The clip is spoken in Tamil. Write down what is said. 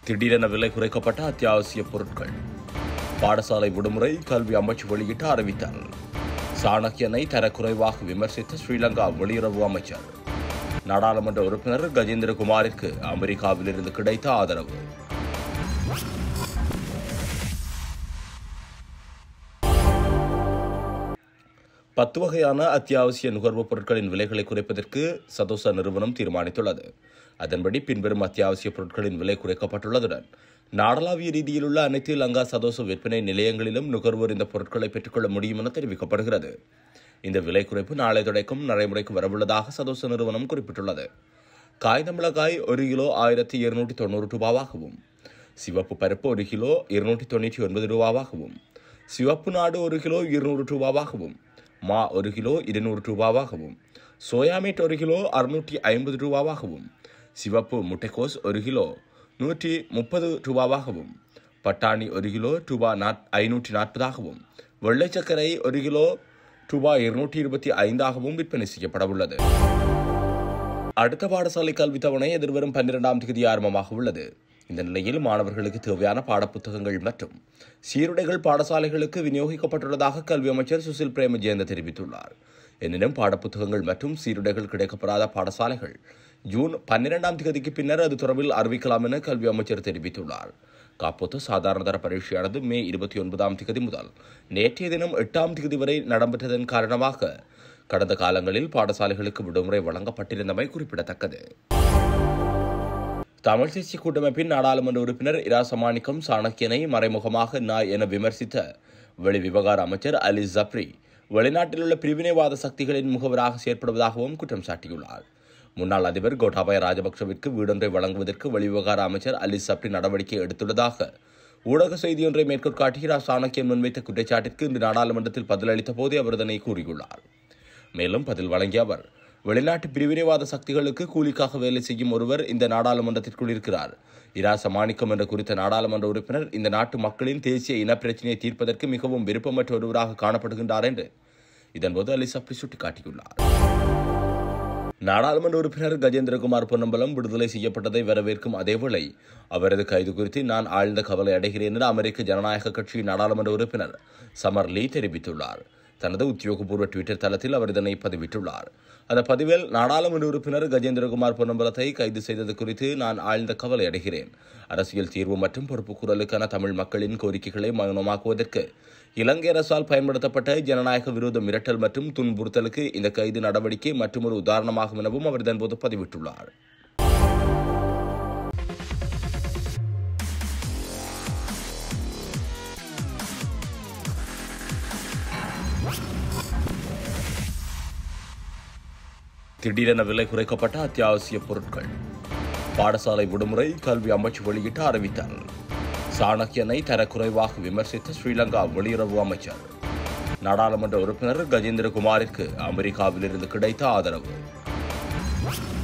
திடீரென விலை குறைக்கப்பட்ட அத்தியாவசிய பொருட்கள் பாடசாலை விடுமுறை கல்வி அமைச்சு வெளியிட்ட அறிவித்தார் சாணக்கியனை தரக்குறைவாக விமர்சித்த ஸ்ரீலங்கா வெளியுறவு அமைச்சர் நாடாளுமன்ற உறுப்பினர் கஜேந்திரகுமாரிற்கு அமெரிக்காவிலிருந்து கிடைத்த ஆதரவு பத்து வகையான அத்தியாவசிய நுகர்வுப் பொருட்களின் விலைகளை குறைப்பதற்கு சதோச நிறுவனம் தீர்மானித்துள்ளது அதன்படி பின்வரும் அத்தியாவசிய பொருட்களின் விலை குறைக்கப்பட்டுள்ளதுடன் நாடளாவிய ரீதியிலுள்ள அனைத்து லங்கா சதோச விற்பனை நிலையங்களிலும் நுகர்வோர் இந்த பொருட்களை பெற்றுக்கொள்ள முடியும் என தெரிவிக்கப்படுகிறது இந்த விலை குறைப்பு நாளை தொடக்கம் நடைமுறைக்கு வரவுள்ளதாக சதோச நிறுவனம் குறிப்பிட்டுள்ளது காய்ந்த மிளகாய் ஒரு கிலோ ஆயிரத்தி இருநூற்றி தொண்ணூறு ரூபாவாகவும் சிவப்பு பருப்பு ஒரு கிலோ இருநூற்றி தொண்ணூற்றி ஒன்பது ரூபாவாகவும் சிவப்பு நாடு ஒரு கிலோ இருநூறு ரூபாவாகவும் மா ஒரு கிலோ இருநூறு ரூபாவாகவும் சோயா மீட் ஒரு கிலோ அறுநூற்றி ஐம்பது ரூபாவாகவும் சிவப்பு முட்டைக்கோஸ் ஒரு கிலோ நூற்றி முப்பது ரூபாவாகவும் பட்டாணி ஒரு கிலோ ரூபா நாற் ஐநூற்றி நாற்பதாகவும் வெள்ளை சர்க்கரை ஒரு கிலோ ரூபா இருநூற்றி இருபத்தி ஐந்தாகவும் விற்பனை செய்யப்பட உள்ளது அடுத்த பாடசாலை கல்வி தவணை எதிர்வரும் பன்னிரெண்டாம் தேதி ஆரம்பமாக உள்ளது இந்த நிலையில் மாணவர்களுக்கு தேவையான பாடப்புத்தகங்கள் மற்றும் சீருடைகள் பாடசாலைகளுக்கு விநியோகிக்கப்பட்டுள்ளதாக கல்வி அமைச்சர் சுசில் பிரேமஜெயந்த தெரிவித்துள்ளார் எனினும் பாடப்புத்தகங்கள் மற்றும் சீருடைகள் கிடைக்கப்படாத பாடசாலைகள் ஜூன் பன்னிரெண்டாம் தேதிக்கு பின்னர் அது தொடர்பில் அறிவிக்கலாம் என கல்வி அமைச்சர் தெரிவித்துள்ளார் காப்போத்து சாதாரண தர பரீட்சையானது மே இருபத்தி ஒன்பதாம் தேதி முதல் நேற்றைய தினம் எட்டாம் தேதி வரை நடைபெற்றதன் காரணமாக கடந்த காலங்களில் பாடசாலைகளுக்கு விடுமுறை வழங்கப்பட்டிருந்தமை குறிப்பிடத்தக்கது தமிழ் தேசிய கூட்டமைப்பின் நாடாளுமன்ற உறுப்பினர் இரா சமானிக்கம் சாணக்கியனை மறைமுகமாக நாய் என விமர்சித்த வெளி விவகார அமைச்சர் அலி ஜப்ரி வெளிநாட்டில் உள்ள பிரிவினைவாத சக்திகளின் முகவராக செயற்படுவதாகவும் குற்றம் சாட்டியுள்ளார் முன்னாள் அதிபர் கோட்டாபய ராஜபக்சவிற்கு வீடொன்றை வழங்குவதற்கு வெளிவிவகார அமைச்சர் அலி சப்ரி நடவடிக்கை எடுத்துள்ளதாக ஊடக செய்தியொன்றை மேற்கோள் காட்டி இரா சாணக்கியன் முன்வைத்த குற்றச்சாட்டிற்கு இன்று நாடாளுமன்றத்தில் பதிலளித்த போதே அவர் இதனை கூறியுள்ளார் மேலும் பதில் வழங்கிய அவர் வெளிநாட்டு பிரிவினைவாத சக்திகளுக்கு கூலிக்காக வேலை செய்யும் ஒருவர் இந்த நாடாளுமன்றத்திற்குள் இருக்கிறார் இராச மாணிக்கம் என்ற குறித்த நாடாளுமன்ற உறுப்பினர் இந்த நாட்டு மக்களின் தேசிய இனப்பிரச்சினையை தீர்ப்பதற்கு மிகவும் விருப்பமற்ற ஒருவராக காணப்படுகின்றார் என்று இதன்போது அலி சப்ரி சுட்டிக்காட்டியுள்ளார் நாடாளுமன்ற உறுப்பினர் கஜேந்திரகுமார் பொன்னம்பலம் விடுதலை செய்யப்பட்டதை வரவேற்கும் அதேவேளை அவரது கைது குறித்து நான் ஆழ்ந்த கவலை அடைகிறேன் என அமெரிக்க ஜனநாயக கட்சியின் நாடாளுமன்ற உறுப்பினர் சமர் லீ தெரிவித்துள்ளார் தனது உத்தியோகபூர்வ ட்விட்டர் தளத்தில் அவர் இதனை பதிவிட்டுள்ளார் அந்த பதிவில் நாடாளுமன்ற உறுப்பினர் கஜேந்திரகுமார் பொன்னம்பலத்தை கைது செய்தது குறித்து நான் ஆழ்ந்த கவலை அடைகிறேன் அரசியல் தீர்வு மற்றும் பொறுப்பு குரலுக்கான தமிழ் மக்களின் கோரிக்கைகளை மௌனமாக்குவதற்கு இலங்கை அரசால் பயன்படுத்தப்பட்ட ஜனநாயக விரோத மிரட்டல் மற்றும் துன்புறுத்தலுக்கு இந்த கைது நடவடிக்கை மற்றொரு உதாரணமாகும் எனவும் அவர் இதன்போது பதிவிட்டுள்ளார் திடீரென விலை குறைக்கப்பட்ட அத்தியாவசிய பொருட்கள் பாடசாலை விடுமுறை கல்வி அமைச்சு வெளியிட்ட அறிவித்தார் சாணக்கியனை தரக்குறைவாக விமர்சித்த ஸ்ரீலங்கா வெளியுறவு அமைச்சர் நாடாளுமன்ற உறுப்பினர் கஜேந்திரகுமாரிற்கு அமெரிக்காவிலிருந்து கிடைத்த ஆதரவு